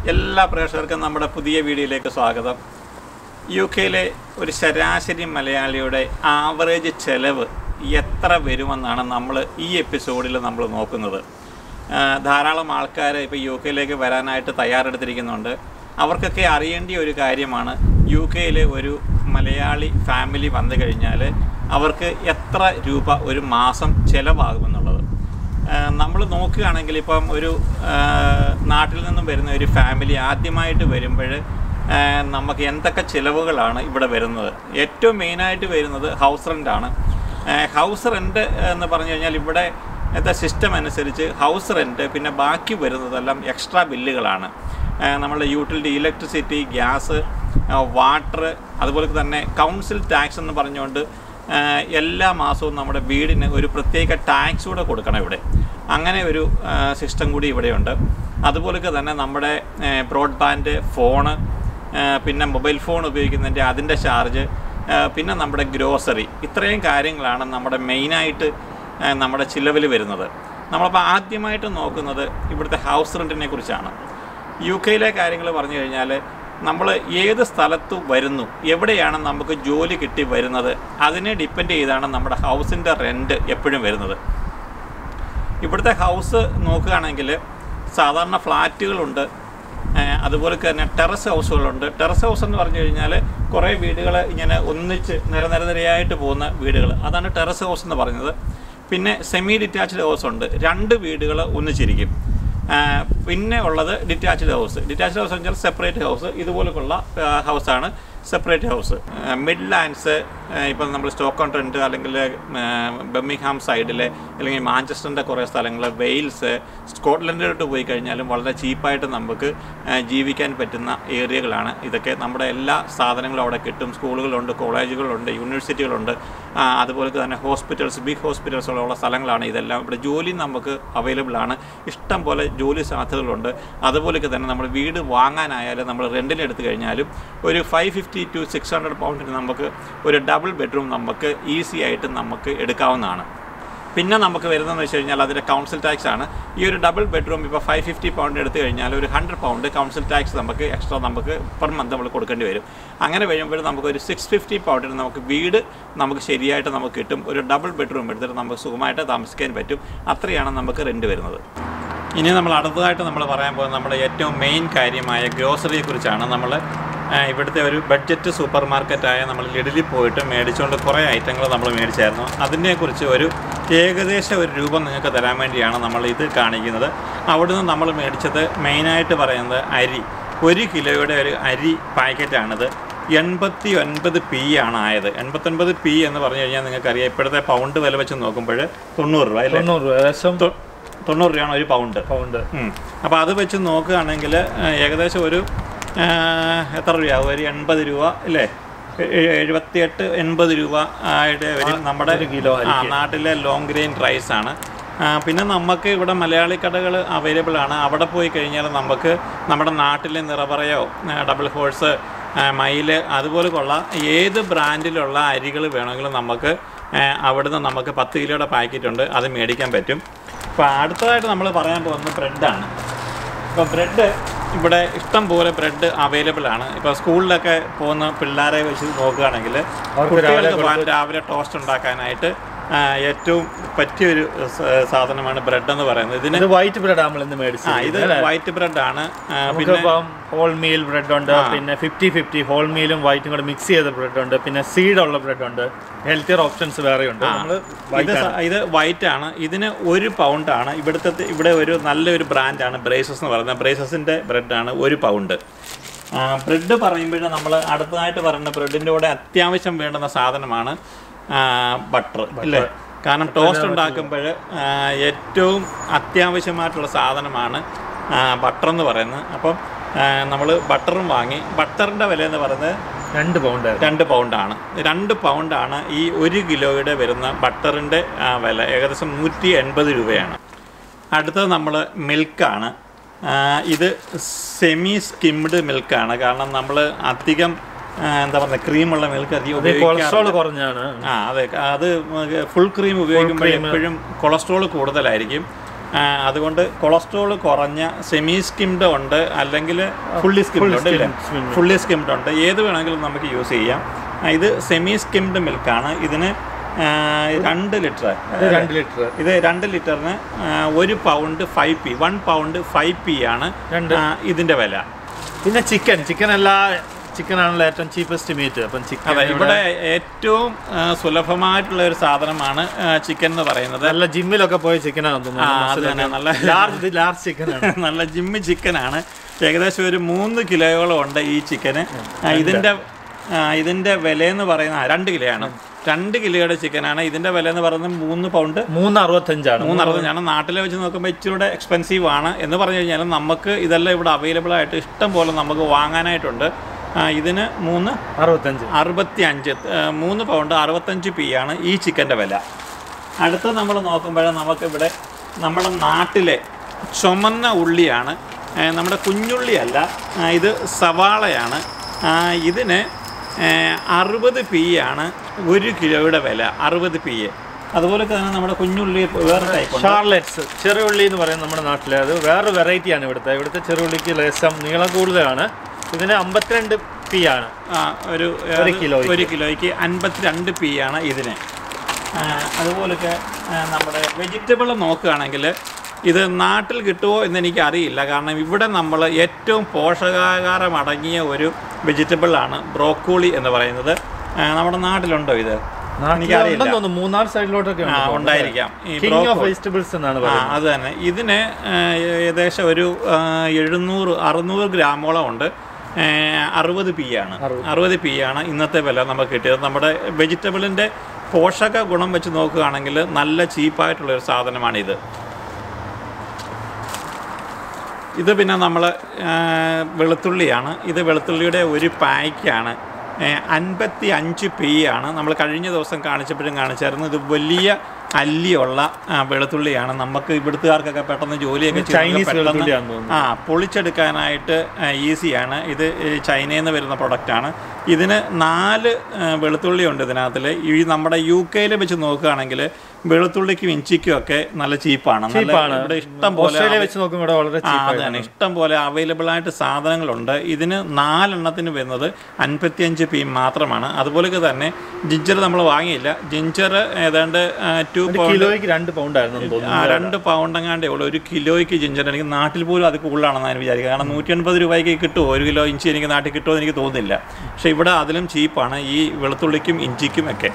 എല്ലാ പ്രേക്ഷകർക്കും നമ്മുടെ പുതിയ വീഡിയോയിലേക്ക് സ്വാഗതം യു കെയിലെ ഒരു ശരാശരി മലയാളിയുടെ ആവറേജ് ചെലവ് എത്ര വരുമെന്നാണ് നമ്മൾ ഈ എപ്പിസോഡിൽ നമ്മൾ നോക്കുന്നത് ആ, ധാരാളം ആൾക്കാർ ഇപ്പോൾ യു കെയിലേക്ക് വരാനായിട്ട് തയ്യാറെടുത്തിരിക്കുന്നുണ്ട് അവർക്കൊക്കെ അറിയേണ്ട ഒരു കാര്യമാണ് യു കെയിലെ ഒരു മലയാളി ഫാമിലി വന്നു കഴിഞ്ഞാൽ അവർക്ക് എത്ര രൂപ ഒരു മാസം ചിലവാകുമെന്നുള്ളത് നമ്മൾ നോക്കുകയാണെങ്കിൽ ഇപ്പം ഒരു ആ, നാട്ടിൽ നിന്നും വരുന്ന ഒരു ഫാമിലി ആദ്യമായിട്ട് വരുമ്പോൾ നമുക്ക് എന്തൊക്കെ ചിലവുകളാണ് ഇവിടെ വരുന്നത് ഏറ്റവും മെയിനായിട്ട് വരുന്നത് ഹൗസ് റെൻ്റാണ് ഹൗസ് റെൻ്റ് എന്ന് പറഞ്ഞു കഴിഞ്ഞാൽ ഇവിടെ എന്താ സിസ്റ്റം അനുസരിച്ച് ഹൗസ് റെൻറ്റ് പിന്നെ ബാക്കി വരുന്നതെല്ലാം എക്സ്ട്രാ ബില്ലുകളാണ് ആ, നമ്മളുടെ യൂട്ടിലിറ്റി ഇലക്ട്രിസിറ്റി ഗ്യാസ് വാട്ടർ അതുപോലെ തന്നെ കൗൺസിൽ ടാക്സ് എന്ന് പറഞ്ഞുകൊണ്ട് ആ, എല്ലാ മാസവും നമ്മുടെ വീടിന് ഒരു പ്രത്യേക ടാക്സ് കൂടെ കൊടുക്കണം ഇവിടെ അങ്ങനെ ഒരു സിസ്റ്റം കൂടി ഇവിടെയുണ്ട് അതുപോലെ തന്നെ നമ്മുടെ ബ്രോഡ്ബാൻഡ് ഫോണ് ആ, പിന്നെ മൊബൈൽ ഫോൺ ഉപയോഗിക്കുന്നതിൻ്റെ അതിൻ്റെ ചാർജ് ആ, പിന്നെ നമ്മുടെ ഗ്രോസറി ഇത്രയും കാര്യങ്ങളാണ് നമ്മുടെ മെയിനായിട്ട് ആ, നമ്മുടെ ചിലവിൽ വരുന്നത് നമ്മളപ്പോൾ ആദ്യമായിട്ട് നോക്കുന്നത് ഇവിടുത്തെ ഹൗസ് റെൻറ്റിനെ കുറിച്ചാണ് യു കെയിലെ കാര്യങ്ങൾ പറഞ്ഞു കഴിഞ്ഞാൽ നമ്മൾ ഏത് സ്ഥലത്ത് വരുന്നു എവിടെയാണ് നമുക്ക് ജോലി കിട്ടി വരുന്നത് അതിനെ ഡിപ്പെൻഡ് ചെയ്താണ് നമ്മുടെ ഹൗസിൻ്റെ റെൻറ്റ് എപ്പോഴും വരുന്നത് ഇവിടുത്തെ ഹൗസ് നോക്കുകയാണെങ്കിൽ സാധാരണ ഫ്ലാറ്റുകളുണ്ട് ഏഹ് അതുപോലെ തന്നെ ടെറസ് ഹൗസുകളുണ്ട് ടെറസ് ഹൗസ് എന്ന് പറഞ്ഞു കഴിഞ്ഞാൽ കുറേ വീടുകൾ ഇങ്ങനെ ഒന്നിച്ച് നിര നിര നിരയായിട്ട് പോകുന്ന വീടുകൾ അതാണ് ടെറസ് ഹൗസ് എന്ന് പറയുന്നത് പിന്നെ സെമി ഡിറ്റാച്ച്ഡ് ഹൗസ് ഉണ്ട് രണ്ട് വീടുകൾ ഒന്നിച്ചിരിക്കും ആഹ് പിന്നെ ഉള്ളത് ഡിറ്റാച്ച്ഡ് ഹൗസ് ഡിറ്റാച്ച്ഡ് ഹൗസ് എന്ന് വെച്ചാൽ സെപ്പറേറ്റ് ഹൗസ് ഇതുപോലുള്ള ഹൗസാണ് സെപ്പറേറ്റ് ഹൗസ് മിഡ് ലാൻഡ്സ് ഇപ്പം നമ്മൾ സ്റ്റോക്ക് ഓൺ ട്രെൻഡ് അല്ലെങ്കിൽ ബെമ്മിഹാം സൈഡിലെ അല്ലെങ്കിൽ മാഞ്ചസ്റ്ററിൻ്റെ കുറേ സ്ഥലങ്ങൾ വെയിൽസ് സ്കോട്ട്ലൻഡിലോട്ട് പോയി കഴിഞ്ഞാലും വളരെ ചീപ്പായിട്ട് നമുക്ക് ആ, ജീവിക്കാൻ പറ്റുന്ന ഏരിയകളാണ് ഇതൊക്കെ നമ്മുടെ എല്ലാ സാധനങ്ങളും അവിടെ കിട്ടും സ്കൂളുകളുണ്ട് കോളേജുകളുണ്ട് യൂണിവേഴ്സിറ്റികളുണ്ട് ആ, അതുപോലെ തന്നെ ഹോസ്പിറ്റൽസ് ബിഗ് ഹോസ്പിറ്റൽസുള്ള സ്ഥലങ്ങളാണ് ഇതെല്ലാം ഇവിടെ ജോലി നമുക്ക് അവൈലബിൾ ആണ് ഇഷ്ടം പോലെ ജോലി സാധ്യതകളുണ്ട് അതുപോലെയൊക്കെ തന്നെ നമ്മൾ വീട് വാങ്ങാനായാലും നമ്മൾ റെൻറ്റിന് എടുത്തു കഴിഞ്ഞാലും ഒരു five fifty to six hundred പൗണ്ടിന് നമുക്ക് ഒരു ഡബിൾ ബെഡ്റൂം നമുക്ക് ഈസി ആയിട്ട് നമുക്ക് എടുക്കാവുന്നതാണ് പിന്നെ നമുക്ക് വരുന്നതെന്ന് വെച്ച് കഴിഞ്ഞാൽ അതിൻ്റെ കൗൺസിൽ ടാക്സ് ആണ് ഈ ഒരു ഡബിൾ ബെഡ്റൂം ഇപ്പോൾ ഫൈവ് ഫിഫ്റ്റി പൗണ്ട് എടുത്തു കഴിഞ്ഞാൽ ഒരു ഹൺഡ്രഡ് പൗണ്ട് കൗൺസിൽ ടാക്സ് നമുക്ക് എക്സ്ട്രാ നമുക്ക് പെർ മന്ത് നമ്മൾ കൊടുക്കേണ്ടി വരും അങ്ങനെ വരുമ്പോൾ നമുക്ക് ഒരു സിക്സ് ഫിഫ്റ്റി പൗണ്ടിന് നമുക്ക് വീട് നമുക്ക് ശരിയായിട്ട് നമുക്ക് കിട്ടും ഒരു ഡബിൾ ബെഡ്റൂം എടുത്തിട്ട് നമുക്ക് സുഖമായിട്ട് താമസിക്കാൻ പറ്റും അത്രയാണ് നമുക്ക് റെൻറ്റ് വരുന്നത് ഇനി നമ്മൾ അടുത്തതായിട്ട് നമ്മൾ പറയാൻ പോകുന്നത് നമ്മുടെ ഏറ്റവും മെയിൻ കാര്യമായ ഗ്രോസറിയെ കുറിച്ചാണ് നമ്മൾ ഇവിടുത്തെ ഒരു ബഡ്ജറ്റ് സൂപ്പർ മാർക്കറ്റായ നമ്മൾ ലിഡിലിൽ പോയിട്ട് മേടിച്ചുകൊണ്ട് കുറേ ഐറ്റങ്ങൾ നമ്മൾ മേടിച്ചായിരുന്നു അതിനെക്കുറിച്ച് ഒരു ഏകദേശം ഒരു രൂപം നിങ്ങൾക്ക് തരാൻ വേണ്ടിയാണ് നമ്മൾ ഇത് കാണിക്കുന്നത് അവിടുന്ന് നമ്മൾ മേടിച്ചത് മെയിനായിട്ട് പറയുന്നത് അരി ഒരു കിലോയുടെ ഒരു അരി പാക്കറ്റാണിത് എൺപത്തി ഒൻപത് പി ആണ് ആയത് എൺപത്തൊൻപത് പി എന്ന് പറഞ്ഞു കഴിഞ്ഞാൽ നിങ്ങൾക്കറിയാം ഇപ്പോഴത്തെ പൗണ്ട് വില വെച്ച് നോക്കുമ്പോൾ തൊണ്ണൂറ് രൂപ അല്ലേ തൊണ്ണൂറ് രൂപ ഏകദേശം തൊ- തൊണ്ണൂറ് രൂപയാണ് ഒരു പൗണ്ട് പൗണ്ട് അപ്പോൾ അത് വെച്ച് നോക്കുകയാണെങ്കിൽ ഏഹ്, ഏകദേശം ഒരു ഏഹ്, എത്ര രൂപയാവും ഒരു എൺപത് രൂപ അല്ലേ എ- എഴുപത്തിയെട്ട് എൺപത് രൂപ ആയിട്ട് ഒരു നമ്മുടെ ഒരു കിലോ ആ, നാട്ടിലെ ലോങ് ഗ്രെയിൻ റൈസ് ആണ് ആ, പിന്നെ നമുക്ക് ഇവിടെ മലയാളി കടകൾ അവൈലബിൾ ആണ് അവിടെ പോയി കഴിഞ്ഞാൽ നമുക്ക് നമ്മുടെ നാട്ടിലെ നിറപറയോ ഡബിൾ ഹോഴ്സ് മയില് അതുപോലെയുള്ള ഏത് ബ്രാൻഡിലുള്ള അരികൾ വേണമെങ്കിലും നമുക്ക് ആ, അവിടുന്ന് നമുക്ക് പത്ത് കിലോയുടെ പാക്കറ്റ് ഉണ്ട് അത് മേടിക്കാൻ പറ്റും അപ്പോൾ അടുത്തതായിട്ട് നമ്മൾ പറയാൻ പോകുന്നത് ബ്രെഡാണ് ഇപ്പോൾ ബ്രെഡ് ഇവിടെ ഇഷ്ടം പോലെ ബ്രെഡ് അവൈലബിൾ ആണ് ഇപ്പോൾ സ്കൂളിലൊക്കെ പോകുന്ന പിള്ളേരെ വെച്ച് നോക്കുകയാണെങ്കിൽ അവർക്ക് കുട്ടികൾക്ക് പോകാൻ രാവിലെ ടോസ്റ്റ് ഉണ്ടാക്കാനായിട്ട് ആ, ഏറ്റവും പറ്റിയൊരു സ- സാധനമാണ് ബ്രെഡ് എന്ന് പറയുന്നത് ഇതിന് ഇത് വൈറ്റ് ബ്രെഡ് നമ്മൾ ഇന്ന് ആ മേടിച്ചത് ഇത് വൈറ്റ് ബ്രെഡ് ആണ് ആ, നമുക്ക് പിന്നെ ഇപ്പം ഹോൾ മീൽ ബ്രെഡ് ഉണ്ട് പിന്നെ ഫിഫ്റ്റി ഫിഫ്റ്റി ഹോൾ മീലും വൈറ്റും കൂടെ മിക്സ് ചെയ്ത ബ്രെഡ് ഉണ്ട് പിന്നെ സീഡ് ഉള്ള ബ്രെഡ് ഉണ്ട് ഹെൽത്തിയർ ഓപ്ഷൻസ് വേറെ ഉണ്ട് നമ്മൾ ഇത് സ- ഇത് വൈറ്റ് ആണ് ഇതിന് ഒരു പൗണ്ട് ആണ് ഇവിടുത്തെ ഇവിടെ ഒരു നല്ലൊരു ബ്രാൻഡാണ് ബ്രേസസ് എന്ന് പറയുന്നത് ബ്രേസസിൻ്റെ ബ്രെഡാണ് ഒരു പൗണ്ട് ബ്രെഡ് പറയുമ്പോൾ നമ്മൾ അടുത്തതായിട്ട് പറയുന്ന ബ്രെഡിൻ്റെ കൂടെ അത്യാവശ്യം വേണ്ടുന്ന സാധനമാണ് ബട്ടർ അല്ലേ കാരണം ടോസ്റ്റ് ഉണ്ടാക്കുമ്പോൾ ഏറ്റവും അത്യാവശ്യമായിട്ടുള്ള സാധനമാണ് ബട്ടർ എന്ന് പറയുന്നത് അപ്പം നമ്മൾ ബട്ടറും വാങ്ങി ബട്ടറിൻ്റെ വില എന്ന് പറയുന്നത് രണ്ട് പൗണ്ട് രണ്ട് പൗണ്ടാണ് രണ്ട് പൗണ്ടാണ് ഈ ഒരു കിലോയുടെ വരുന്ന ബട്ടറിൻ്റെ വില ഏകദേശം നൂറ്റി എൺപത് രൂപയാണ് അടുത്തത് നമ്മൾ മിൽക്കാണ് ഇത് സെമി സ്കിംഡ് മിൽക്കാണ് കാരണം നമ്മൾ അധികം ആ, എന്താ പറയുക ക്രീമുള്ള മിൽക്ക് അധികം കൊളസ്ട്രോൾ ഉപയോഗിക്കാറില്ല കുറഞ്ഞാണ് ആ അതെ അത് ഫുൾ ക്രീം ഉപയോഗിക്കുമ്പോൾ എപ്പോഴും കൊളസ്ട്രോൾ കൂടുതലായിരിക്കും ആ, അതുകൊണ്ട് കൊളസ്ട്രോൾ കുറഞ്ഞ സെമി സ്കിംഡ് ഉണ്ട് അല്ലെങ്കിൽ ഫുള്ളി സ്കിംഡ് ഉണ്ട് ഇല്ലേ skimmed. ഫുള്ളി സ്കിംഡ് ഉണ്ട് ഏത് വേണമെങ്കിലും നമുക്ക് യൂസ് ചെയ്യാം ആ, ഇത് സെമി സ്കിംഡ് മിൽക്കാണ് ഇതിന് ആ, രണ്ട് ലിറ്റർ ഇത് രണ്ട് ലിറ്റർ ഇത് രണ്ട് ലിറ്ററിന് ആ, ഒരു pound five p one pound five p ആണ് രണ്ട്. ആ, ഇതിൻ്റെ വില പിന്നെ ചിക്കൻ ചിക്കൻ എല്ലാ ചിക്കൻ ആണല്ലോ ഏറ്റവും ചീപ്പസ്റ്റ് മീറ്റ് അപ്പം ചിക്കൻ അതെ ഇവിടെ ഏറ്റവും ആ, സുലഭമായിട്ടുള്ള ഒരു സാധനമാണ് ചിക്കൻ എന്ന് പറയുന്നത് നല്ല ജിമ്മിലൊക്കെ പോയ ചിക്കനാണ് ആ, അത് തന്നെ, നല്ല- ലാർജ് ഇത് ലാർജ് ചിക്കനാണ് നല്ല ജിമ്മി ചിക്കനാണ് ഏകദേശം ഒരു മൂന്ന് കിലോയോളം ഉണ്ട് ഈ ചിക്കന് ആ, ഇതിൻ്റെ ആ, ഇതിൻ്റെ വിലയെന്ന് പറയുന്ന ആ, രണ്ട് കിലോയാണ് രണ്ട് കിലോയുടെ ചിക്കനാണ് ഇതിൻ്റെ വില എന്ന് പറയുന്നത് മൂന്ന് പൗണ്ട് മൂന്ന് അറുപത്തഞ്ചാണ് മൂന്ന് അറുപത്തഞ്ചാണ് നാട്ടിലെ വെച്ച് നോക്കുമ്പോൾ ഇച്ചിരൂടെ എക്സ്പെൻസീവ് ആണ് എന്ന് പറഞ്ഞു കഴിഞ്ഞാൽ നമുക്ക് ഇതെല്ലാം ഇവിടെ അവൈലബിൾ ആയിട്ട് ഇഷ്ടം പോലെ നമുക്ക് വാങ്ങാനായിട്ടുണ്ട് ആ, ഇതിന് മൂന്ന് അറുപത്തഞ്ച് അറുപത്തി അഞ്ച് മൂന്ന് പൗണ്ട് അറുപത്തഞ്ച് പി ആണ് ഈ ചിക്കൻ്റെ വില അടുത്ത നമ്മൾ നോക്കുമ്പോൾ നമുക്കിവിടെ നമ്മുടെ നാട്ടിലെ ചുമന്ന ഉള്ളിയാണ് ഏ, നമ്മുടെ കുഞ്ഞുള്ളിയല്ല ആ, ഇത് സവാളയാണ് ആ, ഇതിന് അറുപത് പി ആണ് ഒരു കിലോയുടെ വില അറുപത് പി അതുപോലെ തന്നെ നമ്മുടെ കുഞ്ഞുള്ളി വേറെ ടൈപ്പ് ഉണ്ട് ഷാർലെറ്റ്സ് ചെറുള്ളി എന്ന് പറയുന്നത് നമ്മുടെ നാട്ടിലെ അത് വേറെ വെറൈറ്റിയാണ് ഇവിടുത്തെ ഇവിടുത്തെ ചെറുള്ളിക്ക് ലേശം നീളം കൂടുതലാണ് ഇതിന് അമ്പത്തിരണ്ട് പി ആണ് ആ, ഒരു ഒരു കിലോയ്ക്ക്. ഒരു കിലോയ്ക്ക് അൻപത്തിരണ്ട് പി ആണ് ഇതിന് ആ, അതുപോലൊക്കെ ആ, നമ്മുടെ വെജിറ്റബിൾ നോക്കുകയാണെങ്കിൽ ഇത് നാട്ടിൽ കിട്ടുമോ എന്ന് എനിക്ക് അറിയില്ല കാരണം ഇവിടെ നമ്മൾ ഏറ്റവും പോഷകാഹാരം അടങ്ങിയ ഒരു വെജിറ്റബിളാണ് ബ്രോക്കോളി എന്ന് പറയുന്നത് ആ, നമ്മുടെ നാട്ടിലുണ്ടോ ഇത് എനിക്കറിയില്ല ഉണ്ടെന്ന് തോന്നുന്നു മൂന്നാർ സൈഡിലോട്ടൊക്കെ ആ ഉണ്ടായിരിക്കാം ഈ കിങ് ഓഫ് ബ്രോക്കോളി വെജിറ്റബിൾസ് എന്നാണ് ആ പറയുന്നത് അത് തന്നെ ഇതിന് ആ, ഏകദേശം ഒരു ആ, എഴുന്നൂറ് അറുന്നൂറ് ഗ്രാമോളം ഉണ്ട് ആ, അറുപത് പി ആണ് അറുപത് പി ആണ് ഇന്നത്തെ വില നമുക്ക് കിട്ടിയത് നമ്മുടെ വെജിറ്റബിളിൻ്റെ പോഷക ഗുണം വെച്ച് നോക്കുകയാണെങ്കിൽ നല്ല ചീപ്പായിട്ടുള്ള ഒരു സാധനമാണിത് ഇത് പിന്നെ നമ്മൾ വെളുത്തുള്ളിയാണ് ഇത് വെളുത്തുള്ളിയുടെ ഒരു പായ്ക്കാണ് അൻപത്തി അഞ്ച് പി ആണ് നമ്മൾ കഴിഞ്ഞ ദിവസം കാണിച്ചപ്പോഴും കാണിച്ചായിരുന്നു ഇത് വലിയ അല്ലിയുള്ള ആ, വെളുത്തുള്ളിയാണ് നമുക്ക് ഇവിടുത്തുകാർക്കൊക്കെ പെട്ടെന്ന് ജോലിയൊക്കെ ചെയ്യുന്നത് ചൈനീസ് പെട്ടെന്ന് വെളുത്തുള്ളിയാണെന്ന് തോന്നുന്നു ആ പൊളിച്ചെടുക്കാനായിട്ട് ഈസിയാണ് ഇത് ഈ ചൈനയിൽ നിന്ന് വരുന്ന പ്രൊഡക്റ്റാണ് ഇതിന് നാല് ആ, വെളുത്തുള്ളി ഉണ്ട് ഇതിനകത്തിൽ ഈ നമ്മുടെ യു കെയിൽ വെച്ച് നോക്കുകയാണെങ്കിൽ വെളുത്തുള്ളിക്കും ഇഞ്ചിക്കും ഒക്കെ നല്ല ചീപ്പാണ് നല്ല ചീപ്പാണ് ഇവിടെ ഇഷ്ടം പോലെ ഓസ്ട്രേലിയ വെച്ച് നോക്കുമ്പോൾ ഇവിടെ വളരെ ആ, അത് ചീപ്പാണ് തന്നെ ഇഷ്ടം പോലെ അവൈലബിൾ ആയിട്ട് സാധനങ്ങളുണ്ട് ഇതിന് നാലെണ്ണത്തിന് വരുന്നത് അൻപത്തിയഞ്ച് പി മാത്രമാണ് അതുപോലെ തന്നെ ജിഞ്ചർ നമ്മൾ വാങ്ങിയില്ല ജിഞ്ചർ ഏതാണ്ട് ടു ഒരു പൗണ്ട് കിലോയ്ക്ക് രണ്ട് പൗണ്ട് ആയിരുന്നു ആ തോന്നുന്നു രണ്ട് പൗണ്ട് എങ്ങാണ്ടേ ഉള്ളൂ ഒരു കിലോയ്ക്ക് ജിഞ്ചർ എനിക്ക് നാട്ടിൽ പോലും അത് കൂടുതലാണെന്ന് ഞാൻ വിചാരിക്കുക കാരണം നൂറ്റി എൺപത് രൂപയ്ക്ക് കിട്ടുമോ ഒരു കിലോ ഇഞ്ചി എനിക്ക് നാട്ടിൽ കിട്ടുമോ എന്ന് എനിക്ക് തോന്നുന്നില്ല പക്ഷെ ഇവിടെ അതിലും ചീപ്പാണ് ഈ വെളുത്തുള്ളിക്കും ഇഞ്ചിക്കും ഒക്കെ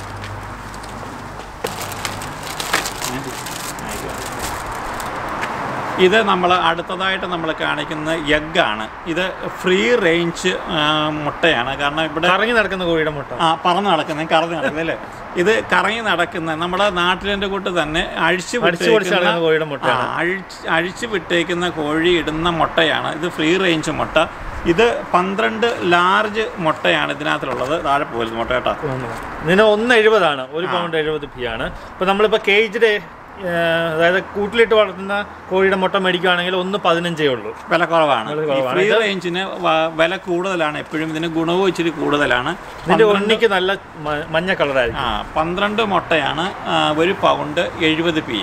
ഇത് നമ്മൾ അടുത്തതായിട്ട് നമ്മൾ കാണിക്കുന്ന എഗ്ഗാണ് ഇത് ഫ്രീ റേഞ്ച് മുട്ടയാണ് കാരണം ഇവിടെ കറങ്ങി നടക്കുന്ന കോഴിയുടെ മുട്ട ആ പറന്ന് നടക്കുന്നത് കറന്ന് നടക്കുന്നത് അല്ലേ ഇത് കറങ്ങി നടക്കുന്ന നമ്മുടെ നാട്ടിലെ കൂട്ട് തന്നെ അഴിച്ചു അടിച്ചു പൊളിച്ച് വിട്ടേക്കുന്ന നടക്കുന്ന കോഴിയുടെ മുട്ട ആ, അഴിച്ച് അഴിച്ചു വിട്ടേക്കുന്ന കോഴി ഇടുന്ന മുട്ടയാണ് ഇത് ഫ്രീ റേഞ്ച് മുട്ട ഇത് പന്ത്രണ്ട് ലാർജ് മുട്ടയാണ് ഇതിനകത്തുള്ളത് താഴെ പോയത് മുട്ട കേട്ടോ ഇതിന് ഒന്ന് എഴുപതാണ് ഒരു പൗണ്ട് എഴുപത് പി ആണ് ഇപ്പൊ നമ്മളിപ്പോ കേജ്ഡ് അതായത് കൂട്ടിലിട്ട് വളർത്തുന്ന കോഴിയുടെ മുട്ട മേടിക്കുകയാണെങ്കിൽ ഒന്ന് പതിനഞ്ചേ ഉള്ളൂ വില കുറവാണ് വില ഈ കുറവാണ്. ഫ്രീ റേഞ്ചിന് വ- വില കൂടുതലാണ് എപ്പോഴും ഇതിന് ഗുണവും ഇച്ചിരി കൂടുതലാണ് ഇതിന്റെ ഉണ്ണിക്ക് നല്ല മ- മഞ്ഞ കളറായിരിക്കും ആ പന്ത്രണ്ട് മുട്ടയാണ് ആ, ഒരു പൗണ്ട് എഴുപത് പി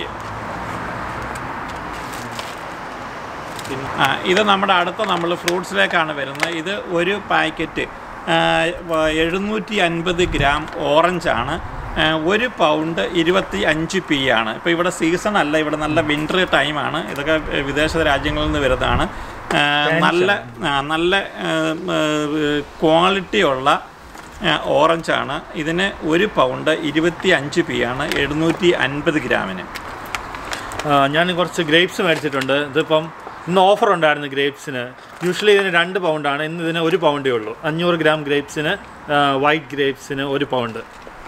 ആ, ഇത് നമ്മുടെ അടുത്ത നമ്മൾ ഫ്രൂട്ട്സിലേക്കാണ് വരുന്നത് ഇത് ഒരു പാക്കറ്റ് എഴുന്നൂറ്റി അൻപത് ഗ്രാം ഓറഞ്ചാണ് ആ, ഒരു പൗണ്ട് ഇരുപത്തി അഞ്ച് പി ആണ് ഇപ്പോൾ ഇവിടെ സീസൺ അല്ല ഇവിടെ നല്ല വിൻ്റർ ടൈമാണ് ഇതൊക്കെ വിദേശ രാജ്യങ്ങളിൽ നിന്ന് വരുന്നതാണ് ആ, നല്ല ആ, നല്ല ക്വാളിറ്റി ഉള്ള ഓറഞ്ചാണ് ഇതിന് ഒരു പൗണ്ട് ഇരുപത്തി അഞ്ച് പി ആണ് എഴുന്നൂറ്റി അൻപത് ഗ്രാമിന് ആ, ഞാൻ കുറച്ച് ഗ്രേപ്സ് മേടിച്ചിട്ടുണ്ട് ഇതിപ്പം ഇന്ന് ഓഫർ ഉണ്ടായിരുന്നു ഗ്രേപ്സിന് യൂഷ്വലി ഇതിന് രണ്ട് പൗണ്ടാണ് ഇന്ന് ഇതിന് ഒരു പൗണ്ടേ ഉള്ളൂ അഞ്ഞൂറ് ഗ്രാം ഗ്രേപ്സിന് വൈറ്റ് ഗ്രേപ്സിന് ഒരു പൗണ്ട്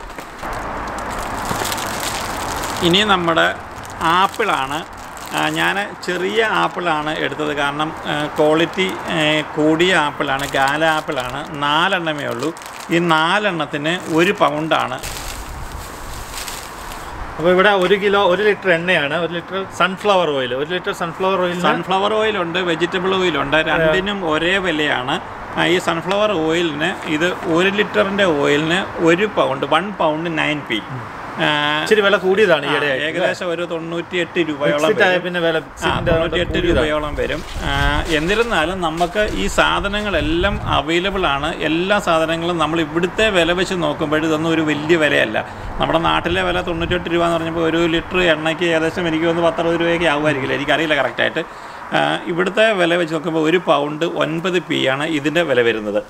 ഇനി നമ്മുടെ ആപ്പിളാണ് ഞാൻ ചെറിയ ആപ്പിളാണ് എടുത്തത് കാരണം ക്വാളിറ്റി കൂടിയ ആപ്പിളാണ് ഗാല ആപ്പിളാണ് നാലെണ്ണമേ ഉള്ളൂ ഈ നാലെണ്ണത്തിന് ഒരു പൗണ്ടാണ് അപ്പോൾ ഇവിടെ ഒരു കിലോ ഒരു ലിറ്റർ എണ്ണയാണ് ഒരു ലിറ്റർ സൺഫ്ലവർ ഓയിൽ ഒരു ലിറ്റർ സൺഫ്ലവർ ഓയിൽ സൺഫ്ലവർ ഓയിലുണ്ട് വെജിറ്റബിൾ ഓയിലുണ്ട് രണ്ടിനും ഒരേ വിലയാണ് ആ, ഈ സൺഫ്ലവർ ഓയിലിന് ഇത് ഒരു ലിറ്ററിൻ്റെ ഓയിലിന് ഒരു pound one pound nine p ആ, ഇച്ചിരി വില കൂടിയതാണ് ഈയിടെ ഏകദേശം ഒരു തൊണ്ണൂറ്റിയെട്ട് രൂപയോളം Exit ആയ വരും. പിന്നെ വില ആ, തൊണ്ണൂറ്റിയെട്ട് രൂപയോളം വരും ആ, എന്നിരുന്നാലും നമുക്ക് ഈ സാധനങ്ങളെല്ലാം അവൈലബിൾ ആണ് എല്ലാ സാധനങ്ങളും നമ്മൾ ഇവിടുത്തെ വില വെച്ച് നോക്കുമ്പോൾ ഇതൊന്നും ഒരു വലിയ വിലയല്ല നമ്മുടെ നാട്ടിലെ വില തൊണ്ണൂറ്റെട്ട് രൂപ എന്ന് പറഞ്ഞപ്പോൾ ഒരു ലിറ്റർ എണ്ണയ്ക്ക് ഏകദേശം എനിക്ക് തോന്നുന്നു പത്തറുപത് രൂപയൊക്കെ ആകുമായിരിക്കില്ല എനിക്കറിയില്ല കറക്റ്റായിട്ട് ആ, ഇവിടുത്തെ വില വെച്ച് നോക്കുമ്പോൾ ഒരു പൗണ്ട് ഒൻപത് പി ആണ് ഇതിൻ്റെ വില വരുന്നത്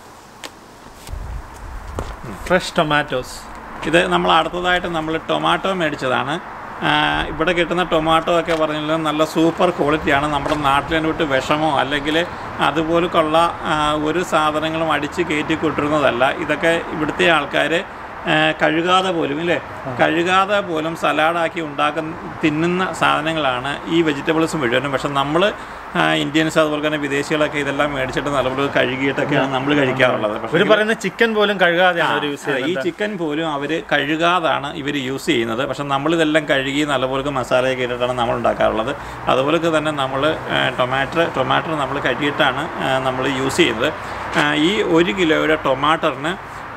ഫ്രഷ് ടൊമാറ്റോസ് ഇത് നമ്മൾ അടുത്തതായിട്ട് നമ്മൾ ടൊമാറ്റോ മേടിച്ചതാണ് ആ, ഇവിടെ കിട്ടുന്ന ടൊമാറ്റോ ഒക്കെ പറഞ്ഞാൽ നല്ല സൂപ്പർ ക്വാളിറ്റിയാണ് നമ്മുടെ നാട്ടിലെ വിട്ട് വിഷമോ അല്ലെങ്കിൽ അതുപോലൊക്കെയുള്ള ആ, ഒരു സാധനങ്ങളും അടിച്ച് കയറ്റി കൊണ്ടിരുന്നതല്ല ഇതൊക്കെ ഇവിടുത്തെ ആൾക്കാർ കഴുകാതെ പോലും ഇല്ലേ കഴുകാതെ പോലും സലാഡാക്കി ഉണ്ടാക്കുന്ന തിന്നുന്ന സാധനങ്ങളാണ് ഈ വെജിറ്റബിൾസ് മുഴുവനും പക്ഷെ നമ്മൾ ഇന്ത്യൻസ് അതുപോലെ തന്നെ വിദേശികളൊക്കെ ഇതെല്ലാം മേടിച്ചിട്ട് നല്ലപോലെ കഴുകിയിട്ടൊക്കെയാണ് നമ്മൾ കഴിക്കാറുള്ളത് പക്ഷേ ഇവർ പറയുന്ന ചിക്കൻ പോലും കഴുകാതെയാണ് അവർ യൂസ് അതെ, ഈ ചിക്കൻ പോലും അവർ കഴുകാതാണ് ഇവർ യൂസ് ചെയ്യുന്നത് പക്ഷെ നമ്മളിതെല്ലാം കഴുകി നല്ലപോലെ മസാലയൊക്കെ ഇട്ടിട്ടാണ് നമ്മൾ ഉണ്ടാക്കാറുള്ളത് അതുപോലെ തന്നെ നമ്മൾ ടൊമാറ്റോ ടൊമാറ്റോ നമ്മൾ കഴുകിയിട്ടാണ് നമ്മൾ യൂസ് ചെയ്യുന്നത് ആ, ഈ ഒരു കിലോയുടെ ടൊമാറ്ററിന്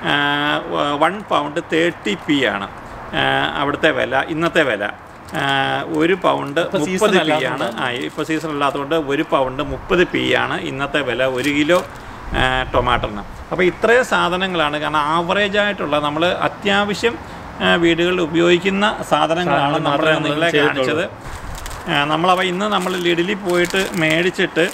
വൺ പൗണ്ട് തേർട്ടി പി ആണ് ആ, അവിടുത്തെ വില ഇന്നത്തെ വില ആ, ഒരു പൗണ്ട് ഇപ്പൊ season മുപ്പത് പി അല്ലാത്തതുകൊണ്ട്. ആണ് ആ ഇപ്പോൾ സീസൺ അല്ലാത്തതുകൊണ്ട് ഒരു പൗണ്ട് മുപ്പത് പി ആണ് ഇന്നത്തെ വില ഒരു കിലോ ആ, ടൊമാറ്ററിന് അപ്പോൾ ഇത്രയും സാധനങ്ങളാണ് കാരണം ആവറേജ് ആയിട്ടുള്ള നമ്മൾ അത്യാവശ്യം ആ, വീടുകളിൽ ഉപയോഗിക്കുന്ന സാധനങ്ങളാണ് സാധനങ്ങൾ നമ്മൾ മാത്രമേ നിങ്ങളെ നമ്മൾ കാണിച്ചത് ആ, നമ്മളപ്പോൾ ഇന്ന് നമ്മൾ ലിഡിലിൽ പോയിട്ട് മേടിച്ചിട്ട്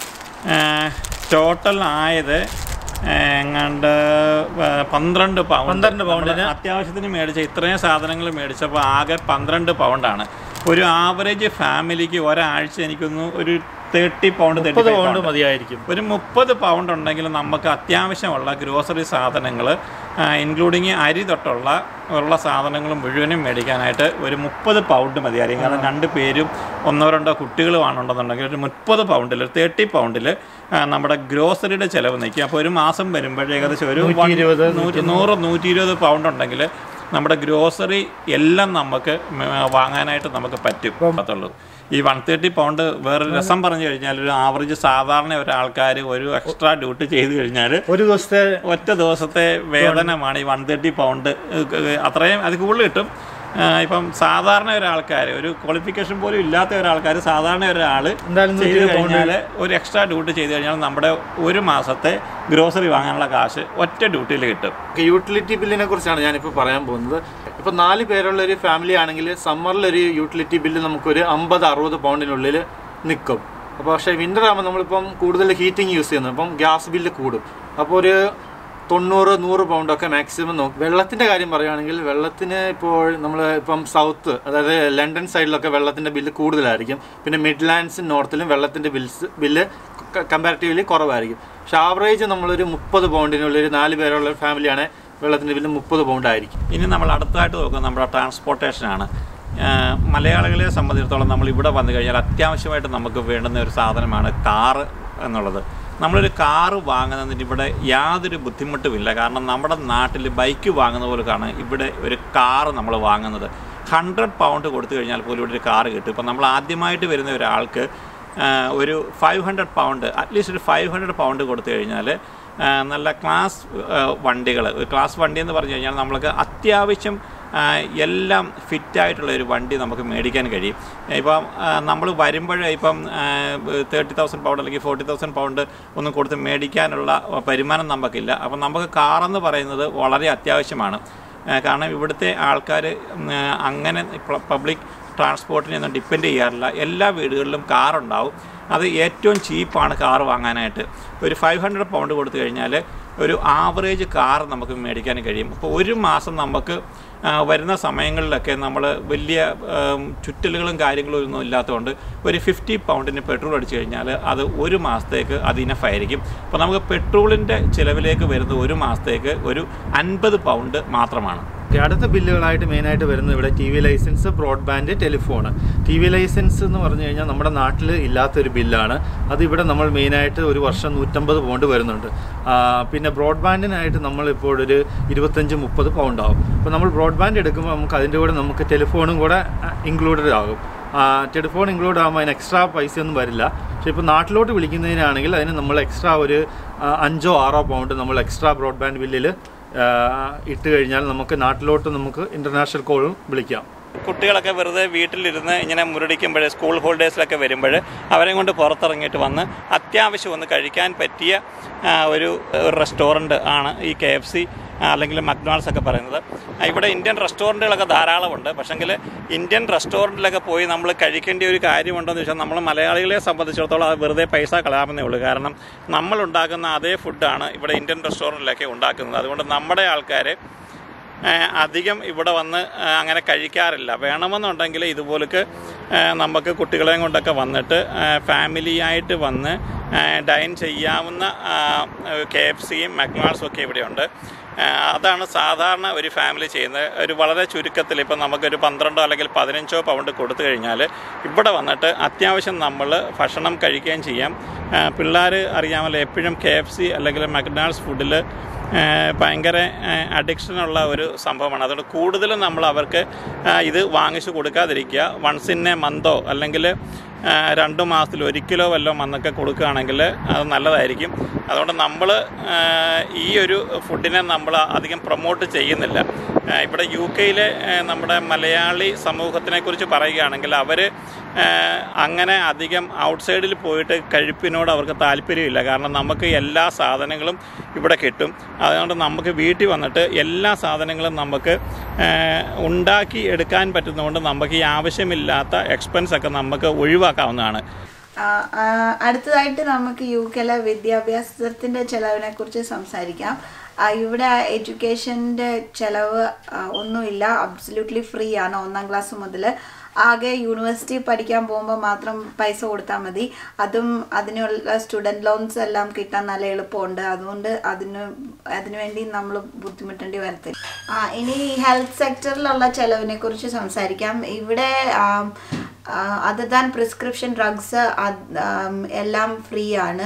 ടോട്ടൽ ആയത് ആ, എങ്ങാണ്ട് ആ, പന്ത്രണ്ട് പൗണ്ട് പന്ത്രണ്ട് പൗണ്ടിന് നമ്മള് അത്യാവശ്യത്തിന് മേടിച്ച ഇത്രയും സാധനങ്ങൾ മേടിച്ചപ്പോൾ ആകെ പന്ത്രണ്ട് പൗണ്ടാണ് ഒരു ആവറേജ് ഫാമിലിക്ക് ഒരാഴ്ച എനിക്കൊന്ന് ഒരു തേർട്ടി പൗണ്ട് മുപ്പത് തേർട്ടി പൗണ്ട് മതിയായിരിക്കും ഒരു മുപ്പത് പൗണ്ട് ഉണ്ടെങ്കിൽ നമുക്ക് അത്യാവശ്യമുള്ള ഗ്രോസറി സാധനങ്ങൾ ഇൻക്ലൂഡിങ് അരി തൊട്ടുള്ള ഉള്ള സാധനങ്ങൾ മുഴുവനും മേടിക്കാനായിട്ട് ഒരു മുപ്പത് പൗണ്ട് മതിയായിരിക്കും കാരണം രണ്ട് പേരും ഒന്നോ രണ്ടോ കുട്ടികളുമാണുണ്ടെന്നുണ്ടെങ്കിൽ ഒരു മുപ്പത് പൗണ്ടിൽ ഒരു തേർട്ടി പൗണ്ടിൽ നമ്മുടെ ഗ്രോസറിയുടെ ചിലവ് നിൽക്കും അപ്പോൾ ഒരു മാസം വരുമ്പോഴേ ഏകദേശം ഒരു നൂറ്റി ഇരുപത്, നൂറ്റി നൂറ് നൂറ്റി ഇരുപത് പൗണ്ട് ഉണ്ടെങ്കിൽ നമ്മുടെ ഗ്രോസറി എല്ലാം നമുക്ക് മ- വാങ്ങാനായിട്ട് നമുക്ക് പറ്റും പറ്റുള്ളൂ ഈ വൺ തേർട്ടി പൗണ്ട് വേറെ രസം പറഞ്ഞു കഴിഞ്ഞാൽ ഒരു ആവറേജ് സാധാരണ ഒരാൾക്കാർ ഒരു എക്സ്ട്രാ ഡ്യൂട്ടി ചെയ്ത് കഴിഞ്ഞാൽ ഒരു ദിവസത്തെ ഒറ്റ ദിവസത്തെ വേതനമാണ് ഈ വൺ തേർട്ടി പൗണ്ട് അത്രയും അത് കൂടുതൽ കിട്ടും ആ, ഇപ്പം സാധാരണ ഒരാൾക്കാർ ഒരു ക്വാളിഫിക്കേഷൻ പോലും ഇല്ലാത്ത ഒരാൾക്കാർ സാധാരണ ഒരാൾ എന്തായാലും നൂറ്റി ചെയ്ത് ഇരുപത് പൗണ്ട് കഴിഞ്ഞാൽ ഒരു എക്സ്ട്രാ ഡ്യൂട്ടി ചെയ്ത് കഴിഞ്ഞാൽ നമ്മുടെ ഒരു മാസത്തെ ഗ്രോസറി വാങ്ങാനുള്ള കാശ് ഒറ്റ ഡ്യൂട്ടിയിൽ കിട്ടും യൂട്ടിലിറ്റി ബില്ലിനെ കുറിച്ചാണ് ഞാനിപ്പോൾ പറയാൻ പോകുന്നത് ഇപ്പോൾ നാല് പേരുള്ള ഒരു ഫാമിലി ആണെങ്കിൽ സമ്മറിൽ ഒരു യൂട്ടിലിറ്റി ബില്ല് നമുക്കൊരു അമ്പത് അറുപത് പൗണ്ടിനുള്ളിൽ നിൽക്കും അപ്പോൾ പക്ഷേ വിൻ്റർ ആകുമ്പോൾ നമ്മളിപ്പം കൂടുതൽ ഹീറ്റിംഗ് യൂസ് ചെയ്യുന്നു അപ്പം ഗ്യാസ് ബില്ല് കൂടും അപ്പോൾ ഒരു തൊണ്ണൂറ് നൂറ് പൗണ്ടൊക്കെ മാക്സിമം നോക്കും വെള്ളത്തിൻ്റെ കാര്യം പറയുകയാണെങ്കിൽ വെള്ളത്തിന് ഇപ്പോൾ നമ്മൾ ഇപ്പം സൗത്ത് അതായത് ലണ്ടൻ സൈഡിലൊക്കെ വെള്ളത്തിൻ്റെ ബില്ല് കൂടുതലായിരിക്കും പിന്നെ മിഡ്ലാൻഡ്സും നോർത്തിലും വെള്ളത്തിൻ്റെ ബിൽസ് ബില്ല് കമ്പാരിറ്റീവ്ലി കുറവായിരിക്കും പക്ഷെ ആവറേജ് നമ്മളൊരു മുപ്പത് പൗണ്ടിനുള്ളിൽ ഒരു നാല് പേരുള്ള ഒരു ഫാമിലിയാണ് വെള്ളത്തിൻ്റെ ബില്ല് മുപ്പത് പൗണ്ട് ആയിരിക്കും ഇനി നമ്മൾ അടുത്തതായിട്ട് നോക്കുന്നത് നമ്മുടെ ട്രാൻസ്പോർട്ടേഷനാണ് ആഹ് മലയാളികളെ സംബന്ധിച്ചിടത്തോളം നമ്മൾ ഇവിടെ വന്നു കഴിഞ്ഞാൽ അത്യാവശ്യമായിട്ട് നമുക്ക് വേണ്ടുന്ന ഒരു സാധനമാണ് കാറ് എന്നുള്ളത് നമ്മളൊരു കാറ് വാങ്ങുന്നതിന് ഇവിടെ യാതൊരു ബുദ്ധിമുട്ടുമില്ല കാരണം നമ്മുടെ നാട്ടിൽ ബൈക്ക് വാങ്ങുന്ന പോലെയാണ് ഇവിടെ ഒരു കാറ് നമ്മൾ വാങ്ങുന്നത് ഹൺഡ്രഡ് പൗണ്ട് കൊടുത്തു കഴിഞ്ഞാൽ പോലും ഇവിടെ ഒരു കാറ് കിട്ടും ഇപ്പം നമ്മൾ ആദ്യമായിട്ട് വരുന്ന ഒരാൾക്ക് ആഹ് ഒരു ഫൈവ് ഹൺഡ്രഡ് പൗണ്ട് അറ്റ്ലീസ്റ്റ് ഒരു ഫൈവ് ഹൺഡ്രഡ് പൗണ്ട് കൊടുത്തു കഴിഞ്ഞാൽ ആഹ് നല്ല ക്ലാസ് വണ്ടികൾ ക്ലാസ് വണ്ടി എന്ന് പറഞ്ഞു കഴിഞ്ഞാൽ നമ്മൾക്ക് അത്യാവശ്യം ആഹ് എല്ലാം ഫിറ്റായിട്ടുള്ള ഒരു വണ്ടി നമുക്ക് മേടിക്കാൻ കഴിയും ഇപ്പം നമ്മൾ വരുമ്പോഴേ ഇപ്പം തേർട്ടി തൗസൻഡ് പൗണ്ട് അല്ലെങ്കിൽ ഫോർട്ടി തൗസൻഡ് പൗണ്ട് ഒന്നും കൊടുത്ത് മേടിക്കാനുള്ള വരുമാനം നമുക്കില്ല അപ്പം നമുക്ക് കാറെന്ന് പറയുന്നത് വളരെ അത്യാവശ്യമാണ് ആഹ് കാരണം ഇവിടുത്തെ ആൾക്കാർ അങ്ങനെ പബ്ലിക് ട്രാൻസ്പോർട്ടിനെ ഒന്നും ഡിപ്പെൻഡ് ചെയ്യാറില്ല എല്ലാ വീടുകളിലും കാറുണ്ടാവും അത് ഏറ്റവും ചീപ്പാണ് കാർ വാങ്ങാനായിട്ട് ഒരു ഫൈവ് ഹൺഡ്രഡ് പൗണ്ട് കൊടുത്തു കഴിഞ്ഞാൽ ഒരു ആവറേജ് കാർ നമുക്ക് മേടിക്കാൻ കഴിയും അപ്പോൾ ഒരു മാസം നമുക്ക് ആ, വരുന്ന സമയങ്ങളിലൊക്കെ നമ്മൾ വലിയ ആം, ചുറ്റലുകളും കാര്യങ്ങളും ഒന്നും ഇല്ലാത്തതുകൊണ്ട് ഒരു ഫിഫ്റ്റി പൗണ്ടിന് പെട്രോൾ അടിച്ചു കഴിഞ്ഞാൽ അത് ഒരു മാസത്തേക്ക് അത് ഇനഫ് ആയിരിക്കും അപ്പോൾ നമുക്ക് പെട്രോളിൻ്റെ ചിലവിലേക്ക് വരുന്ന ഒരു മാസത്തേക്ക് ഒരു അൻപത് പൗണ്ട് മാത്രമാണ് ഓക്കെ, അടുത്ത ബില്ലുകളായിട്ട് മെയിനായിട്ട് വരുന്നത് ഇവിടെ T V licence broadband telephone T V licence എന്ന് പറഞ്ഞു കഴിഞ്ഞാൽ നമ്മുടെ നാട്ടിൽ ഇല്ലാത്തൊരു ബില്ലാണ് അത് ഇവിടെ നമ്മൾ മെയിനായിട്ട് ഒരു വർഷം നൂറ്റമ്പത് പൗണ്ട് വരുന്നുണ്ട് ആ, പിന്നെ ബ്രോഡ്ബാൻഡിനായിട്ട് നമ്മളിപ്പോൾ ഒരു ഇരുപത്തഞ്ച് മുപ്പത് പൗണ്ട് ആവും അപ്പോൾ നമ്മൾ ബ്രോഡ്ബാൻഡ് എടുക്കുമ്പോൾ നമുക്ക് അതിൻ്റെ കൂടെ നമുക്ക് ടെലിഫോണും കൂടെ ഇൻക്ലൂഡഡ് ആകും ടെലിഫോൺ ഇൻക്ലൂഡ് ആകുമ്പോൾ അതിന് എക്സ്ട്രാ പൈസയൊന്നും വരില്ല പക്ഷേ ഇപ്പോൾ നാട്ടിലോട്ട് വിളിക്കുന്നതിനാണെങ്കിൽ അതിന് നമ്മൾ എക്സ്ട്രാ ഒരു ആ, അഞ്ചോ ആറോ പൗണ്ട് നമ്മൾ എക്സ്ട്രാ ബ്രോഡ്ബാൻഡ് ബില്ലിൽ ആ, ഇട്ട് കഴിഞ്ഞാൽ നമുക്ക് നാട്ടിലോട്ട് നമുക്ക് ഇൻ്റർനാഷണൽ കോളും വിളിക്കാം കുട്ടികളൊക്കെ വെറുതെ വീട്ടിലിരുന്ന് ഇങ്ങനെ മുരടിക്കുമ്പോൾ സ്കൂൾ ഹോളിഡേയ്സിലൊക്കെ വരുമ്പോൾ അവരെയും കൊണ്ട് പുറത്തിറങ്ങിയിട്ട് വന്ന് അത്യാവശ്യം ഒന്ന് കഴിക്കാൻ പറ്റിയ ആ, ഒരു ഒരു റെസ്റ്റോറൻറ്റ് ആണ് ഈ കെ എഫ് സി അല്ലെങ്കിൽ മക്ഡൊണാൾഡ്സ് ഒക്കെ പറയുന്നത് ആ, ഇവിടെ ഇന്ത്യൻ റെസ്റ്റോറൻറ്റുകളൊക്കെ ധാരാളമുണ്ട് പക്ഷെങ്കിൽ ഇന്ത്യൻ റെസ്റ്റോറൻറ്റിലൊക്കെ പോയി നമ്മൾ കഴിക്കേണ്ട ഒരു കാര്യമുണ്ടെന്ന് വെച്ചാൽ നമ്മൾ മലയാളികളെ സംബന്ധിച്ചിടത്തോളം അത് വെറുതെ പൈസ കളയാമെന്നേ ഉള്ളൂ കാരണം നമ്മൾ ഉണ്ടാക്കുന്ന അതേ ഫുഡാണ് ഇവിടെ ഇന്ത്യൻ റെസ്റ്റോറൻറ്റിലൊക്കെ ഉണ്ടാക്കുന്നത് അതുകൊണ്ട് നമ്മുടെ ആൾക്കാർ ഏഹ് അധികം ഇവിടെ വന്ന് ഏഹ് അങ്ങനെ കഴിക്കാറില്ല വേണമെന്നുണ്ടെങ്കിൽ ഇതുപോലൊക്കെ ഏഹ് നമുക്ക് കുട്ടികളെയും കൊണ്ടൊക്കെ വന്നിട്ട് ഏഹ് ഫാമിലിയായിട്ട് വന്ന് ഏഹ് ഡൈൻ ചെയ്യാവുന്ന കെ എഫ് സിയും മക്ഡൊണാൾഡ്സും ഒക്കെ ഇവിടെയുണ്ട് ഏഹ് അതാണ് സാധാരണ ഒരു ഫാമിലി ചെയ്യുന്നത് ഒരു വളരെ ചുരുക്കത്തിൽ ഇപ്പം നമുക്കൊരു പന്ത്രണ്ടോ അല്ലെങ്കിൽ പതിനഞ്ചോ പൗണ്ട് കൊടുത്തു കഴിഞ്ഞാൽ ഇവിടെ വന്നിട്ട് അത്യാവശ്യം നമ്മൾ ഭക്ഷണം കഴിക്കുകയും ചെയ്യാം പിള്ളേർ അറിയാമല്ലോ എപ്പോഴും കെ എഫ് സി അല്ലെങ്കിൽ മക്ഡൊണാൾഡ്സ് ഫുഡിൽ ഏഹ് ഭയങ്കര അഡിക്ഷനുള്ള ഒരു സംഭവമാണ് അതുകൊണ്ട് കൂടുതലും നമ്മൾ അവർക്ക് ഏഹ് ഇത് വാങ്ങിച്ചു കൊടുക്കാതിരിക്കുക വൺസ് ഇൻ എ മന്തോ അല്ലെങ്കിൽ ഏഹ് രണ്ട് മാസത്തിൽ ഒരിക്കലോ വല്ലതും വന്നൊക്കെ കൊടുക്കുകയാണെങ്കിൽ അത് നല്ലതായിരിക്കും അതുകൊണ്ട് നമ്മൾ ഈ ഒരു ഫുഡിനെ നമ്മൾ അധികം പ്രൊമോട്ട് ചെയ്യുന്നില്ല ഏഹ് ഇവിടെ യു കെയിലെ നമ്മുടെ മലയാളി സമൂഹത്തിനെ കുറിച്ച് പറയുകയാണെങ്കിൽ അവർ അങ്ങനെ അധികം ഔട്ട്സൈഡിൽ പോയിട്ട് കഴിപ്പിനോട് അവർക്ക് താല്പര്യമില്ല കാരണം നമുക്ക് എല്ലാ സാധനങ്ങളും ഇവിടെ കിട്ടും അതുകൊണ്ട് നമുക്ക് വീട്ടിൽ വന്നിട്ട് എല്ലാ സാധനങ്ങളും നമുക്ക് ഏഹ് ഉണ്ടാക്കി എടുക്കാൻ പറ്റുന്നതുകൊണ്ട് നമുക്ക് ഈ ആവശ്യമില്ലാത്ത എക്സ്പെൻസ് ഒക്കെ നമുക്ക് ഒഴിവാക്കാവുന്നതാണ് ആ, ആ, അടുത്തതായിട്ട് നമുക്ക് യു കെയിലെ വിദ്യാഭ്യാസത്തിന്റെ ചെലവിനെ കുറിച്ച് സംസാരിക്കാം ആ, ഇവിടെ എഡ്യൂക്കേഷൻ്റെ ചെലവ് ആ, ഒന്നുമില്ല അബ്സല്യൂട്ട്ലി ഫ്രീ ആണ് ഒന്നാം ക്ലാസ് മുതൽ ആകെ യൂണിവേഴ്സിറ്റി പഠിക്കാൻ പോകുമ്പോൾ മാത്രം പൈസ കൊടുത്താൽ മതി അതും അതിനുള്ള സ്റ്റുഡൻറ് ലോൺസ് എല്ലാം കിട്ടാൻ നല്ല എളുപ്പമുണ്ട് അതുകൊണ്ട് അതിന് അതിനുവേണ്ടി നമ്മൾ ബുദ്ധിമുട്ടേണ്ടി വരത്തില്ല ആ ഇനി ഹെൽത്ത് സെക്ടറിലുള്ള ചെലവിനെ കുറിച്ച് സംസാരിക്കാം ഇവിടെ അതർ ദാൻ പ്രിസ്ക്രിപ്ഷൻ ഡ്രഗ്സ് എല്ലാം ഫ്രീ ആണ്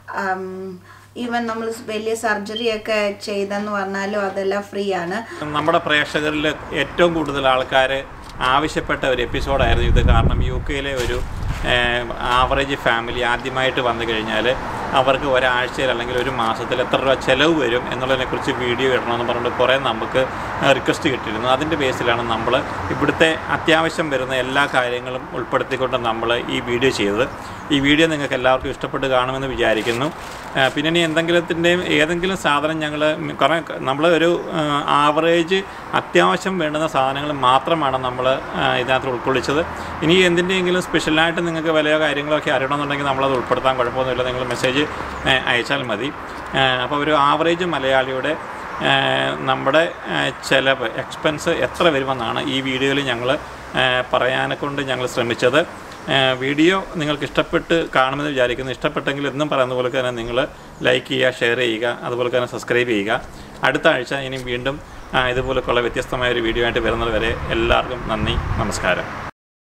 ഈവൻ നമ്മൾ വലിയ സർജറി ഒക്കെ ചെയ്തെന്ന് പറഞ്ഞാലും അതെല്ലാം ഫ്രീ ആണ് നമ്മുടെ പ്രേക്ഷകരിൽ ഏറ്റവും കൂടുതൽ ആൾക്കാർ ആവശ്യപ്പെട്ട ഒരു എപ്പിസോഡായിരുന്നു ഇത് കാരണം യു കെയിലെ ഒരു ആവറേജ് ഫാമിലി ആദ്യമായിട്ട് വന്നു കഴിഞ്ഞാൽ അവർക്ക് ഒരാഴ്ചയിൽ അല്ലെങ്കിൽ ഒരു മാസത്തിൽ എത്ര രൂപ ചിലവ് വരും എന്നുള്ളതിനെക്കുറിച്ച് വീഡിയോ ഇടണമെന്ന് പറഞ്ഞിട്ട് കുറേ നമുക്ക് റിക്വസ്റ്റ് കിട്ടിയിരുന്നു അതിൻ്റെ ബേസിലാണ് നമ്മൾ ഇവിടുത്തെ അത്യാവശ്യം വരുന്ന എല്ലാ കാര്യങ്ങളും ഉൾപ്പെടുത്തിക്കൊണ്ട് നമ്മൾ ഈ വീഡിയോ ചെയ്തത് ഈ വീഡിയോ നിങ്ങൾക്ക് എല്ലാവർക്കും ഇഷ്ടപ്പെട്ട് കാണുമെന്ന് വിചാരിക്കുന്നു ആ, പിന്നെ ഇനി എന്തെങ്കിലത്തിൻ്റെയും ഏതെങ്കിലും സാധനം ഞങ്ങൾ കുറേ നമ്മൾ ഒരു ആവറേജ് അത്യാവശ്യം വേണ്ടുന്ന സാധനങ്ങൾ മാത്രമാണ് നമ്മൾ ഇതിനകത്ത് ഉൾക്കൊള്ളിച്ചത് ഇനി എന്തിൻ്റെയെങ്കിലും സ്പെഷ്യലായിട്ട് നിങ്ങൾക്ക് വിലയോ കാര്യങ്ങളോ ഒക്കെ അറിയണമെന്നുണ്ടെങ്കിൽ നമ്മളത് ഉൾപ്പെടുത്താൻ കുഴപ്പമൊന്നുമില്ല നിങ്ങൾ മെസ്സേജ് അയച്ചാൽ മതി ആ, അപ്പോൾ ഒരു ആവറേജ് മലയാളിയുടെ ആ, നമ്മുടെ ആ, ചെലവ് എക്സ്പെൻസ് എത്ര വരുമെന്നാണ് ഈ വീഡിയോയിൽ ഞങ്ങൾ പറയാനെ കൊണ്ട് ഞങ്ങൾ ശ്രമിച്ചത് ആ, വീഡിയോ നിങ്ങൾക്ക് ഇഷ്ടപ്പെട്ട് കാണുമെന്ന് വിചാരിക്കുന്നു ഇഷ്ടപ്പെട്ടെങ്കിൽ എന്നും പറയുന്ന പോലെ തന്നെ നിങ്ങൾ ലൈക്ക് ചെയ്യുക ഷെയർ ചെയ്യുക അതുപോലെ തന്നെ സബ്സ്ക്രൈബ് ചെയ്യുക അടുത്ത ആഴ്ച ഇനി വീണ്ടും ആ, ഇതുപോലൊക്കെയുള്ള വ്യത്യസ്തമായ ഒരു വീഡിയോ ആയിട്ട് വരുന്നത് വരെ എല്ലാവർക്കും നന്ദി നമസ്കാരം